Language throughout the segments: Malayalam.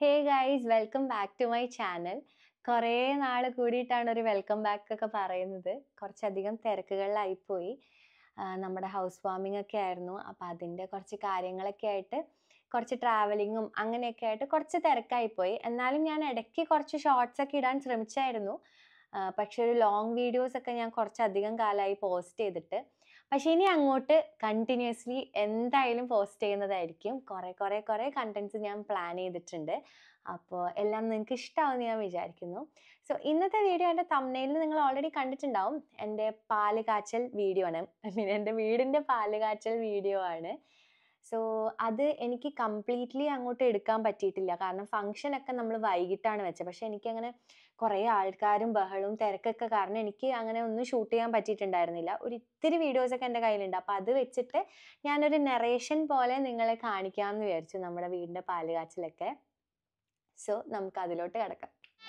Hey guys welcome back to my channel കുറേ നാൾ കൂടിയിട്ടാണ് ഒരു വെൽക്കം ബാക്ക് ഒക്കെ പറയുന്നത് കുറച്ചധികം തിരക്കുകളിലായിപ്പോയി ആ, നമ്മുടെ ഹൗസ് വാമിംഗ് ഒക്കെ ആയിരുന്നു അപ്പോൾ അതിൻ്റെ കുറച്ച് കാര്യങ്ങളൊക്കെ ആയിട്ട് കുറച്ച് ട്രാവലിങ്ങും അങ്ങനെയൊക്കെ ആയിട്ട് കുറച്ച് തിരക്കായിപ്പോയി എന്നാലും ഞാൻ ഇടയ്ക്ക് കുറച്ച് ഷോർട്സ് ഒക്കെ ഇടാൻ ശ്രമിച്ചായിരുന്നു ആ, പക്ഷെ ഒരു ലോങ് വീഡിയോസ് ഒക്കെ ഞാൻ കുറച്ചധികം കാലമായി പോസ്റ്റ് ചെയ്തിട്ട് പക്ഷെ ഇനി അങ്ങോട്ട് കണ്ടിന്യൂസ്ലി എന്തായാലും പോസ്റ്റ് ചെയ്യുന്നതായിരിക്കും കുറേ കുറേ കുറേ കണ്ടൻസ് ഞാൻ പ്ലാൻ ചെയ്തിട്ടുണ്ട് അപ്പോൾ എല്ലാം നിങ്ങൾക്ക് ഇഷ്ടമാവുമെന്ന് ഞാൻ വിചാരിക്കുന്നു സോ ഇന്നത്തെ വീഡിയോ എൻ്റെ തമ്മനയിൽ നിങ്ങൾ ഓൾറെഡി കണ്ടിട്ടുണ്ടാവും എൻ്റെ പാല് കാച്ചൽ വീഡിയോ ആണ് ഐ മീൻ എൻ്റെ വീടിൻ്റെ പാല് കാച്ചൽ വീഡിയോ ആണ് സോ അത് എനിക്ക് കംപ്ലീറ്റ്ലി അങ്ങോട്ട് എടുക്കാൻ പറ്റിയിട്ടില്ല കാരണം ഫംഗ്ഷൻ ഒക്കെ നമ്മൾ വൈകിട്ടാണ് വെച്ചത് പക്ഷെ എനിക്കങ്ങനെ കുറേ ആൾക്കാരും ബഹളവും തിരക്കൊക്കെ കാരണം എനിക്ക് അങ്ങനെ ഒന്നും ഷൂട്ട് ചെയ്യാൻ പറ്റിയിട്ടുണ്ടായിരുന്നില്ല ഒരു ഇത്തിരി വീഡിയോസൊക്കെ എൻ്റെ കയ്യിലുണ്ട് അപ്പോൾ അത് വെച്ചിട്ട് ഞാനൊരു നെറേഷൻ പോലെ നിങ്ങളെ കാണിക്കാമെന്ന് വിചാരിച്ചു നമ്മുടെ വീടിൻ്റെ പാല് കാച്ചിലൊക്കെ സോ നമുക്ക് അതിലോട്ട് കിടക്കാം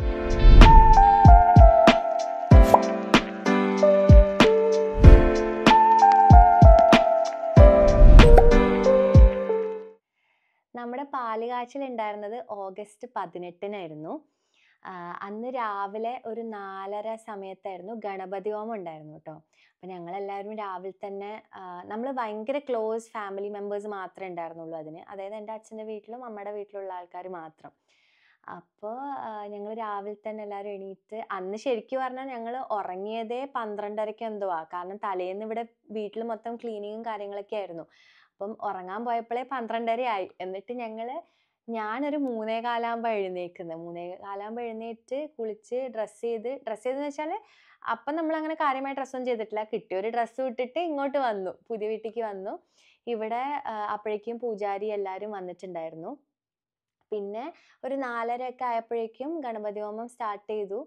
നമ്മുടെ പാല് കാച്ചൽ ഉണ്ടായിരുന്നത് ഓഗസ്റ്റ് പതിനെട്ടിനായിരുന്നു ആഹ് അന്ന് രാവിലെ ഒരു നാലര സമയത്തായിരുന്നു ഗണപതി ഹോമം ഉണ്ടായിരുന്നു കേട്ടോ അപ്പം ഞങ്ങളെല്ലാവരും രാവിലെ തന്നെ നമ്മൾ ഭയങ്കര ക്ലോസ് ഫാമിലി മെമ്പേഴ്സ് മാത്രമേ ഉണ്ടായിരുന്നുള്ളൂ അതിന് അതായത് എൻ്റെ അച്ഛൻ്റെ വീട്ടിലും അമ്മയുടെ വീട്ടിലുള്ള ആൾക്കാർ മാത്രം അപ്പോൾ ഞങ്ങൾ രാവിലെ തന്നെ എല്ലാവരും എണീറ്റ് അന്ന് ശരിക്കും പറഞ്ഞാൽ ഞങ്ങൾ ഉറങ്ങിയതേ പന്ത്രണ്ടരയ്ക്ക് എന്തോ ആ കാരണം തലേന്ന് ഇവിടെ വീട്ടിൽ മൊത്തം ക്ലീനിങ്ങും കാര്യങ്ങളൊക്കെ ആയിരുന്നു അപ്പം ഉറങ്ങാൻ പോയപ്പോഴേ പന്ത്രണ്ടര ആയി എന്നിട്ട് ഞങ്ങൾ ഞാനൊരു മൂന്നേ കാലാകുമ്പോൾ എഴുന്നേക്കുന്നത് മൂന്നേ കാലാകുമ്പോൾ എഴുന്നേറ്റ് കുളിച്ച് ഡ്രസ്സ് ചെയ്ത് ഡ്രസ്സ് ചെയ്തെന്ന് വെച്ചാൽ അപ്പം നമ്മൾ അങ്ങനെ കാര്യമായി ഡ്രസ്സൊന്നും ചെയ്തിട്ടില്ല കിട്ടിയ ഒരു ഡ്രസ്സ് ഇട്ടിട്ട് ഇങ്ങോട്ട് വന്നു പുതിയ വീട്ടിലേക്ക് വന്നു ഇവിടെ ആ, അപ്പോഴേക്കും പൂജാരി എല്ലാവരും വന്നിട്ടുണ്ടായിരുന്നു പിന്നെ ഒരു നാലര ഒക്കെ ആയപ്പോഴേക്കും ഗണപതി ഹോമം സ്റ്റാർട്ട് ചെയ്തു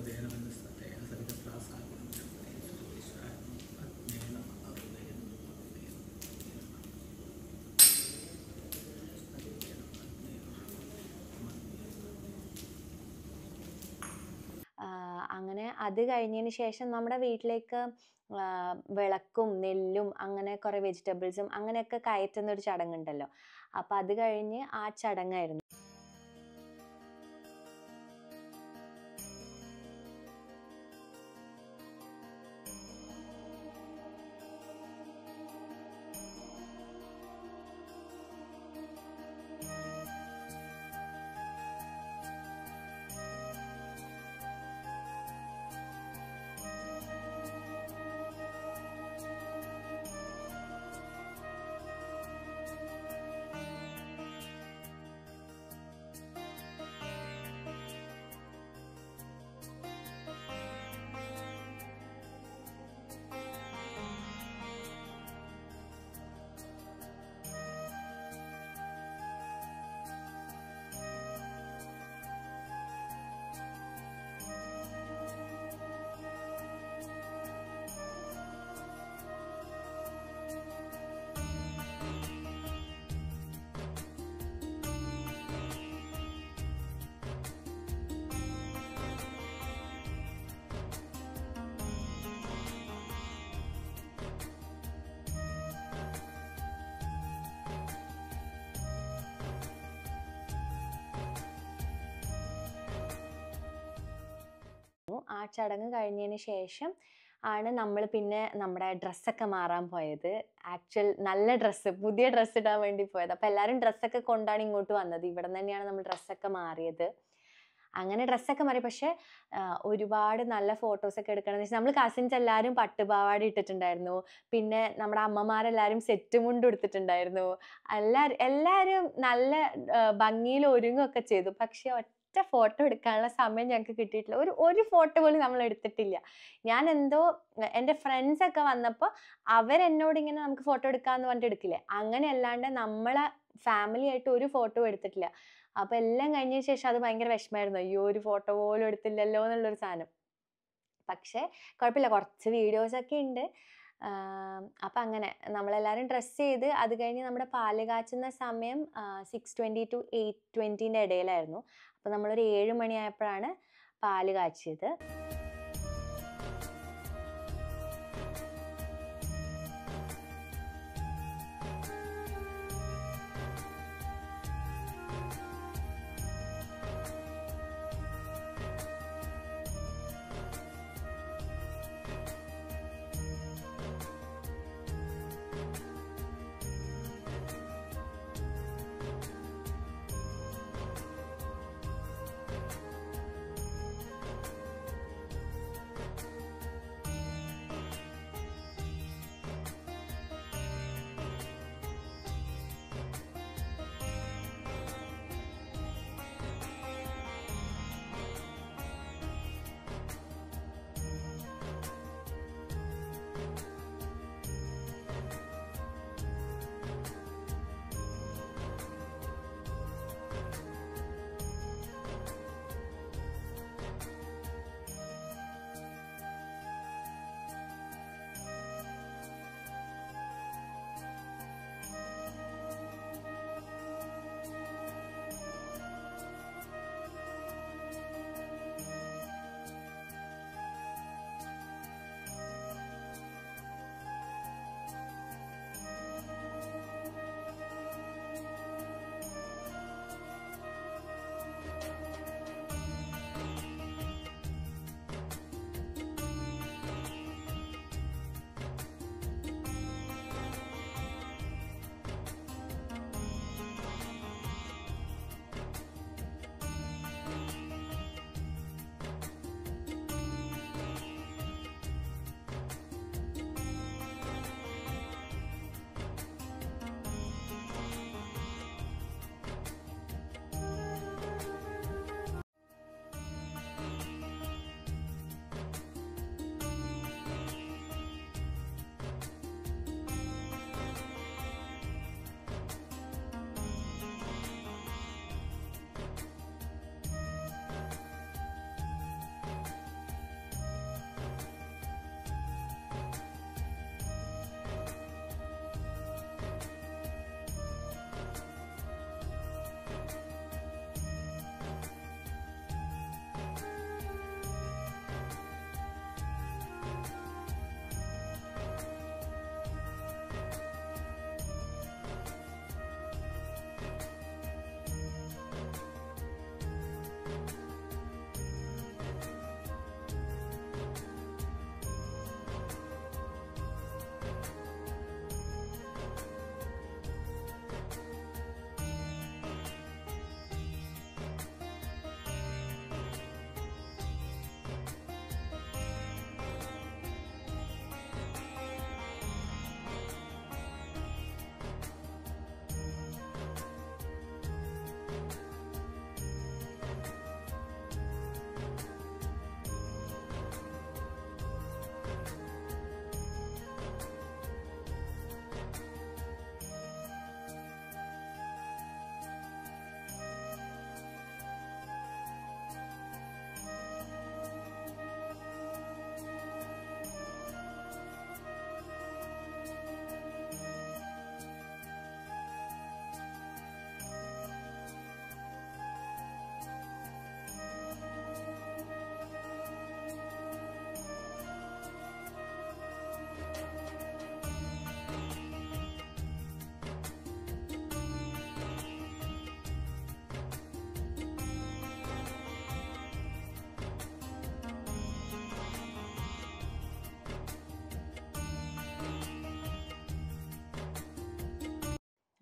ആഹ് അങ്ങനെ അത് കഴിഞ്ഞതിന് ശേഷം നമ്മുടെ വീട്ടിലേക്ക് ആഹ് വിളക്കും നെല്ലും അങ്ങനെ കുറേ വെജിറ്റബിൾസും അങ്ങനെയൊക്കെ കയറ്റുന്ന ഒരു ചടങ്ങുണ്ടല്ലോ അപ്പം അത് കഴിഞ്ഞ് ആ ചടങ്ങായിരുന്നു ആ ചടങ്ങ് കഴിഞ്ഞതിന് ശേഷം ആണ് നമ്മൾ പിന്നെ നമ്മുടെ ഡ്രസ്സൊക്കെ മാറാൻ പോയത് ആക്ച്വൽ നല്ല ഡ്രസ്സ് പുതിയ ഡ്രസ്സ് ഇടാൻ വേണ്ടി പോയത് അപ്പോൾ എല്ലാവരും ഡ്രസ്സൊക്കെ കൊണ്ടാണ് ഇങ്ങോട്ട് വന്നത് ഇവിടെ നിന്ന് തന്നെയാണ് നമ്മൾ ഡ്രസ്സൊക്കെ മാറിയത് അങ്ങനെ ഡ്രസ്സൊക്കെ മാറി പക്ഷെ ആ, ഒരുപാട് നല്ല ഫോട്ടോസൊക്കെ എടുക്കണമെന്ന് വെച്ചാൽ നമ്മൾ കസിൻസ് എല്ലാവരും പട്ടുപാവാട ഇട്ടിട്ടുണ്ടായിരുന്നു പിന്നെ നമ്മുടെ അമ്മമാരെല്ലാവരും സെറ്റ് മുണ്ട് എടുത്തിട്ടുണ്ടായിരുന്നു എല്ലാവരും എല്ലാവരും നല്ല ആ, ഭംഗിയിൽ ഒരുങ്ങുകയൊക്കെ ചെയ്തു പക്ഷെ ഒറ്റ ഫോട്ടോ എടുക്കാനുള്ള സമയം ഞങ്ങൾക്ക് കിട്ടിയിട്ടില്ല ഒരു ഒരു ഫോട്ടോ പോലും നമ്മൾ എടുത്തിട്ടില്ല ഞാൻ എന്തോ എ- എൻ്റെ ഫ്രണ്ട്സ് ഒക്കെ വന്നപ്പോൾ അവരെന്നോട് ഇങ്ങനെ നമുക്ക് ഫോട്ടോ എടുക്കാന്ന് പറഞ്ഞിട്ട് എടുക്കില്ലേ അങ്ങനെ അല്ലാണ്ട് നമ്മളെ ഫാമിലി ആയിട്ട് ഒരു ഫോട്ടോ എടുത്തിട്ടില്ല അപ്പൊ എല്ലാം കഴിഞ്ഞതിന് ശേഷം അത് ഭയങ്കര വിഷമായിരുന്നു അയ്യോ ഒരു ഫോട്ടോ പോലും എടുത്തില്ലല്ലോ എന്നുള്ളൊരു സാധനം പക്ഷേ കുഴപ്പമില്ല കുറച്ച് വീഡിയോസ് ഒക്കെ ഉണ്ട് ആം, അപ്പം അങ്ങനെ നമ്മളെല്ലാവരും ഡ്രസ്സ് ചെയ്ത് അത് കഴിഞ്ഞ് നമ്മുടെ പാല് കാച്ചുന്ന സമയം സിക്സ് ട്വൻറ്റി ടു എയ്റ്റ് ട്വൻറ്റീൻ്റെ ഇടയിലായിരുന്നു അപ്പം നമ്മളൊരു ഏഴ് മണിയായപ്പോഴാണ് പാല് കാച്ചിയത്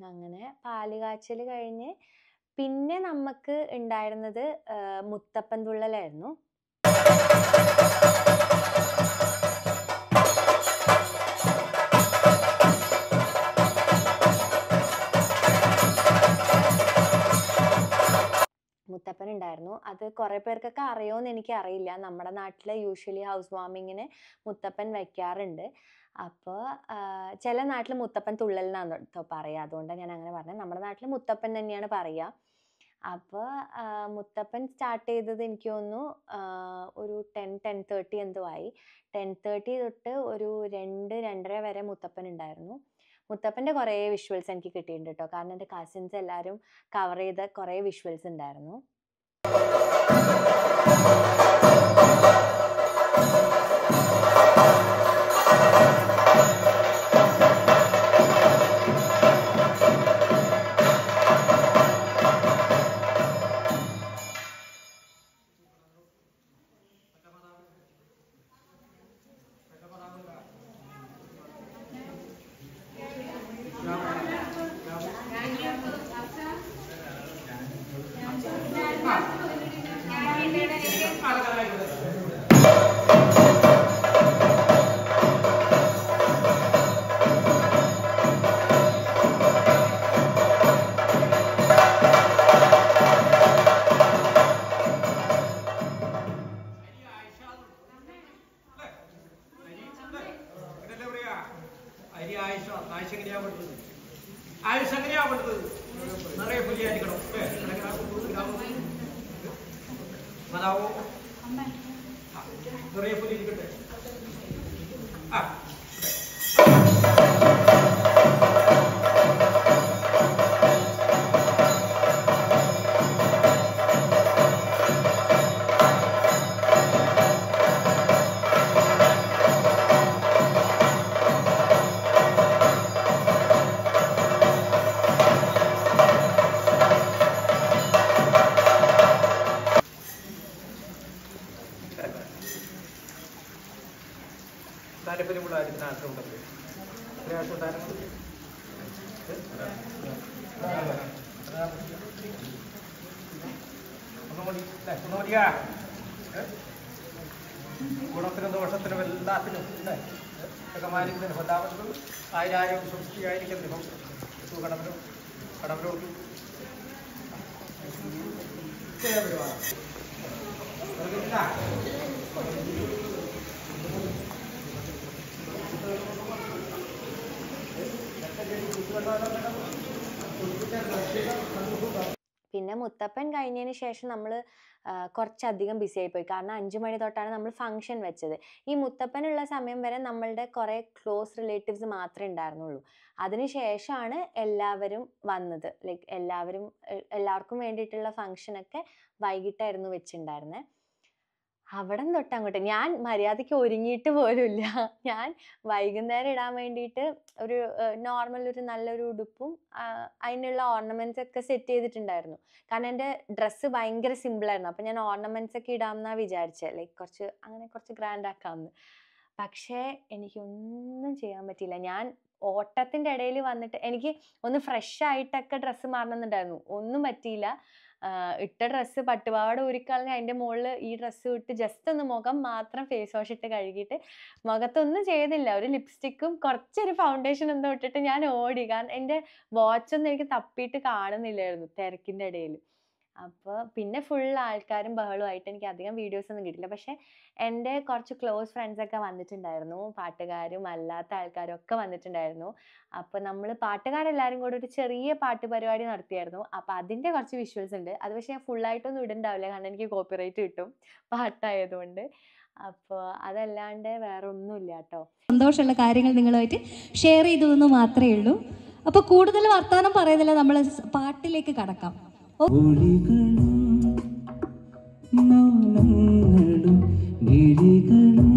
അങ്ങനെ പാല് കാച്ചൽ കഴിഞ്ഞ് പിന്നെ നമുക്ക് ഉണ്ടായിരുന്നത് ആ, മുത്തപ്പൻ തുള്ളലായിരുന്നു മുത്തപ്പൻ ഉണ്ടായിരുന്നു അത് കുറേ പേർക്കൊക്കെ അറിയുമെന്ന് എനിക്ക് അറിയില്ല നമ്മുടെ നാട്ടിൽ യൂഷ്വലി ഹൗസ് വാമിങ്ങിന് മുത്തപ്പൻ വയ്ക്കാറുണ്ട് അപ്പോൾ ചില നാട്ടിൽ മുത്തപ്പൻ തുള്ളൽ എന്നാണ് കേട്ടോ പറയുക അതുകൊണ്ടാണ് ഞാൻ അങ്ങനെ പറഞ്ഞത് നമ്മുടെ നാട്ടിൽ മുത്തപ്പൻ തന്നെയാണ് പറയുക അപ്പോൾ മുത്തപ്പൻ സ്റ്റാർട്ട് ചെയ്തത് എനിക്ക് തോന്നുന്നു ആ, ഒരു ടെൻ ടെൻ തേർട്ടി എന്തോ ആയി ടെൻ തേർട്ടി തൊട്ട് ഒരു രണ്ട് രണ്ടര വരെ മുത്തപ്പൻ ഉണ്ടായിരുന്നു മുത്തപ്പൻ്റെ കുറേ വിഷ്വൽസ് എനിക്ക് കിട്ടിയിട്ടുണ്ട് കേട്ടോ കാരണം എൻ്റെ കസിൻസ് എല്ലാവരും കവർ ചെയ്ത കുറേ വിഷ്വൽസ് ഉണ്ടായിരുന്നു ഇതല്ലേ പറയാ അരി ആയുഷ ആയുഷ എങ്ങനെയാ പെട്ടത് ആയുഷ എങ്ങനെയാ പെട്ടത് നിറയെ പുലി അടിക്കണം മതാവോ ആ, നിറയെ പുലി ഇരിക്കട്ടെ ആ ഇവിടെ. താല്പര്യമുള്ള ആരും ആശമുണ്ടല്ലോ പ്രയാസം ഉണ്ടായിരുന്നു ഒന്നുകൂടി അല്ലേ ഒന്നുകൂടിയാ ഏ? ഗുണത്തിനും ദോഷത്തിനും എല്ലാത്തിനും അല്ലേ ഒക്കെ മാനിക്കുന്നതിന് എല്ലാവർക്കും ആയിരായിരം സൃഷ്ടിയായിരിക്കും കടമരും കടമരോടും പിന്നെ മുത്തപ്പൻ കഴിഞ്ഞതിന് ശേഷം നമ്മൾ കുറച്ചധികം ബിസി ആയിപ്പോയി കാരണം അഞ്ചു മണി തൊട്ടാണ് നമ്മൾ ഫംഗ്ഷൻ വെച്ചത് ഈ മുത്തപ്പനുള്ള സമയം വരെ നമ്മളുടെ കുറേ ക്ലോസ് റിലേറ്റീവ്സ് മാത്രമേ ഉണ്ടായിരുന്നുള്ളൂ അതിനുശേഷമാണ് എല്ലാവരും വന്നത് ലൈക്ക് എല്ലാവരും എ- എല്ലാവർക്കും വേണ്ടിയിട്ടുള്ള ഫംഗ്ഷനൊക്കെ വൈകിട്ടായിരുന്നു വെച്ചിട്ടുണ്ടായിരുന്നത് അവിടെ തൊട്ട് അങ്ങോട്ട് ഞാൻ മര്യാദയ്ക്ക് ഒരുങ്ങിയിട്ട് പോലുമില്ല ഞാൻ വൈകുന്നേരം ഇടാൻ വേണ്ടിയിട്ട് ഒരു നോർമൽ ഒരു നല്ലൊരു ഉടുപ്പും ആ, അതിനുള്ള ഓർണമെന്റ്സ് ഒക്കെ സെറ്റ് ചെയ്തിട്ടുണ്ടായിരുന്നു കാരണം എൻ്റെ ഡ്രസ്സ് ഭയങ്കര സിമ്പിൾ ആയിരുന്നു അപ്പം ഞാൻ ഓർണമെന്റ്സ് ഒക്കെ ഇടാമെന്നാ വിചാരിച്ചത് ലൈക്ക് കുറച്ച് അങ്ങനെ കുറച്ച് ഗ്രാൻഡ് ആക്കാമെന്ന് പക്ഷേ എനിക്കൊന്നും ചെയ്യാൻ പറ്റിയില്ല ഞാൻ ഓട്ടത്തിൻ്റെ ഇടയിൽ വന്നിട്ട് എനിക്ക് ഒന്ന് ഫ്രഷ് ആയിട്ടൊക്കെ ഡ്രസ്സ് മാറണമെന്നുണ്ടായിരുന്നു ഒന്നും പറ്റിയില്ല ആഹ് ഇട്ട ഡ്രസ്സ് പട്ടുപാവാട ഊരിക്കളഞ്ഞ് അതിൻ്റെ മുകളിൽ ഈ ഡ്രസ്സ് ഇട്ട് ജസ്റ്റ് ഒന്ന് മുഖം മാത്രം ഫേസ് വാഷ് ഇട്ട് കഴുകിയിട്ട് മുഖത്തൊന്നും ചെയ്തില്ല ഒരു ലിപ്സ്റ്റിക്കും കുറച്ചൊരു ഫൗണ്ടേഷൻ എന്തോ ഇട്ടിട്ട് ഞാൻ ഓടി കാരണം എൻ്റെ വാച്ചൊന്നും എനിക്ക് തപ്പിയിട്ട് കാണുന്നില്ലായിരുന്നു തിരക്കിൻ്റെ ഇടയിൽ അപ്പോൾ പിന്നെ ഫുൾ ആൾക്കാരും ബഹളമായിട്ട് എനിക്ക് അധികം വീഡിയോസ് ഒന്നും കിട്ടില്ല പക്ഷെ എൻ്റെ കുറച്ച് ക്ലോസ് ഫ്രണ്ട്സ് ഒക്കെ വന്നിട്ടുണ്ടായിരുന്നു പാട്ടുകാരും അല്ലാത്ത ആൾക്കാരും ഒക്കെ വന്നിട്ടുണ്ടായിരുന്നു അപ്പോൾ നമ്മൾ പാട്ടുകാരെല്ലാവരും കൂടെ ഒരു ചെറിയ പാട്ട് പരിപാടി നടത്തിയായിരുന്നു അപ്പോൾ അതിൻ്റെ കുറച്ച് വിഷ്വൽസ് ഉണ്ട് അത് പക്ഷേ ഞാൻ ഫുള്ളായിട്ടൊന്നും ഇടുന്നുണ്ടാവില്ല കാരണം എനിക്ക് കോപ്പിറൈറ്റ് കിട്ടും പാട്ടായതുകൊണ്ട് അപ്പോൾ അതല്ലാണ്ട് വേറെ ഒന്നുമില്ല കേട്ടോ സന്തോഷമുള്ള കാര്യങ്ങൾ നിങ്ങളുമായിട്ട് ഷെയർ ചെയ്തു എന്ന് മാത്രമേ ഉള്ളൂ അപ്പോൾ കൂടുതൽ വർത്തമാനം പറയുന്നില്ല നമ്മൾ പാട്ടിലേക്ക് കടക്കാം ഓ ഒളികളും മൗനങ്ങളും വിളികളും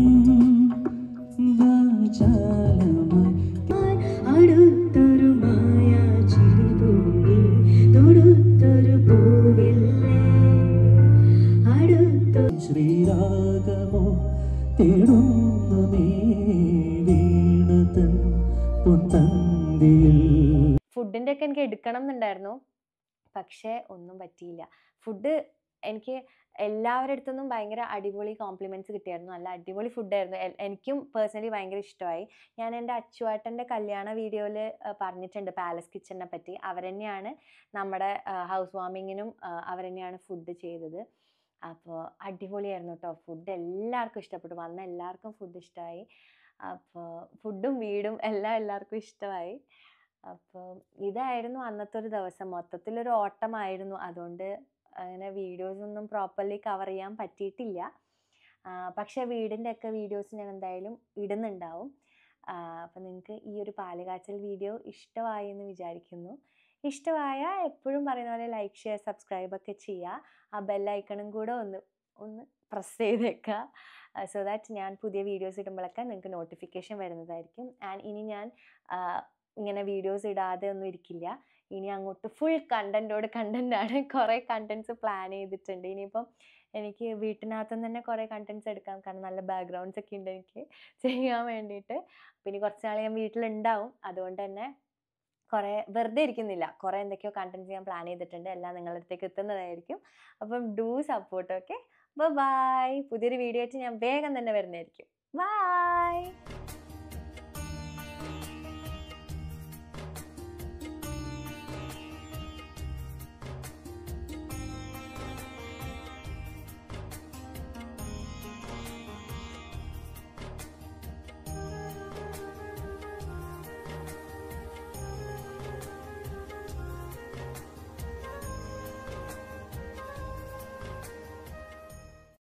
വാചാലമായി അടുത്തൊരു മായ ചിരി തൂങ്ങി തൊടുത്തൊരു പൂവില്ലേ അടുത്തൊരു ശ്രീരാഗമോ തേടുന്നു നീ വീണതൻ പൊന്തന്തിയിൽ ഫുഡിൻ്റെ ഒക്കെ എനിക്ക് എടുക്കണം എന്നുണ്ടായിരുന്നു പക്ഷേ ഒന്നും പറ്റിയില്ല ഫുഡ് എനിക്ക് എല്ലാവരുടെ അടുത്തുനിന്നും ഭയങ്കര അടിപൊളി കോംപ്ലിമെൻറ്റ്സ് കിട്ടിയായിരുന്നു നല്ല അടിപൊളി ഫുഡായിരുന്നു എനിക്കും പേഴ്സണലി ഭയങ്കര ഇഷ്ടമായി ഞാൻ എൻ്റെ അച്ചുവാട്ടൻ്റെ കല്യാണ വീഡിയോയിൽ പറഞ്ഞിട്ടുണ്ട് പാലസ് കിച്ചണിനെ പറ്റി അവരെന്നെയാണ് നമ്മുടെ ഹൗസ് വാമിങ്ങിനും അവരെന്നെയാണ് ഫുഡ് ചെയ്തത് അപ്പോൾ അടിപൊളിയായിരുന്നു കേട്ടോ ഫുഡ് എല്ലാവർക്കും ഇഷ്ടപ്പെട്ടു വന്ന എല്ലാവർക്കും ഫുഡ് ഇഷ്ടമായി അപ്പോൾ ഫുഡും വീടും എല്ലാം എല്ലാവർക്കും ഇഷ്ടമായി അപ്പോൾ ഇതായിരുന്നു അന്നത്തെ ഒരു ദിവസം മൊത്തത്തിലൊരു ഓട്ടമായിരുന്നു അതുകൊണ്ട് അങ്ങനെ വീഡിയോസ് ഒന്നും പ്രോപ്പർലി കവർ ചെയ്യാൻ പറ്റിയിട്ടില്ല ആ, പക്ഷേ വീടിൻ്റെ ഒക്കെ വീഡിയോസ് ഞാൻ എന്തായാലും ഇടുന്നുണ്ടാവും അപ്പം നിങ്ങൾക്ക് ഈ ഒരു പാലുകാച്ചൽ വീഡിയോ ഇഷ്ടമായി എന്ന് വിചാരിക്കുന്നു ഇഷ്ടമായ എപ്പോഴും പറയുന്ന പോലെ ലൈക്ക് ഷെയർ സബ്സ്ക്രൈബ് ഒക്കെ ചെയ്യുക ആ ബെല്ലൈക്കണും കൂടെ ഒന്ന് ഒന്ന് പ്രസ് ചെയ്തേക്കുക സോ ദാറ്റ് ഞാൻ പുതിയ വീഡിയോസ് ഇടുമ്പോഴൊക്കെ നിങ്ങൾക്ക് നോട്ടിഫിക്കേഷൻ വരുന്നതായിരിക്കും ആൻഡ് ഇനി ഞാൻ ആ, ഇങ്ങനെ വീഡിയോസ് ഇടാതെ ഒന്നും ഇരിക്കില്ല ഇനി അങ്ങോട്ട് ഫുൾ കണ്ടൻറ്റോട് കണ്ടൻറ്റാണ് കുറേ കണ്ടൻറ്റ്സ് പ്ലാൻ ചെയ്തിട്ടുണ്ട് ഇനിയിപ്പം എനിക്ക് വീട്ടിനകത്തു നിന്ന് തന്നെ കുറേ കണ്ടൻറ്റ്സ് എടുക്കാം കാരണം നല്ല ബാക്ക്ഗ്രൗണ്ട്സ് ഒക്കെ ഉണ്ട് എനിക്ക് ചെയ്യാൻ വേണ്ടിയിട്ട് അപ്പം ഇനി കുറച്ച് നാൾ ഞാൻ വീട്ടിലുണ്ടാവും അതുകൊണ്ട് തന്നെ കുറേ വെറുതെ ഇരിക്കുന്നില്ല കുറേ എന്തൊക്കെയോ കണ്ടൻറ്റ്സ് ഞാൻ പ്ലാൻ ചെയ്തിട്ടുണ്ട് എല്ലാം നിങ്ങളുടെ അടുത്തേക്ക് എത്തുന്നതായിരിക്കും അപ്പം ഡൂ സപ്പോർട്ട് ഓക്കെ ബൈ പുതിയൊരു വീഡിയോ ആയിട്ട് ഞാൻ വേഗം തന്നെ വരുന്നതായിരിക്കും ബൈ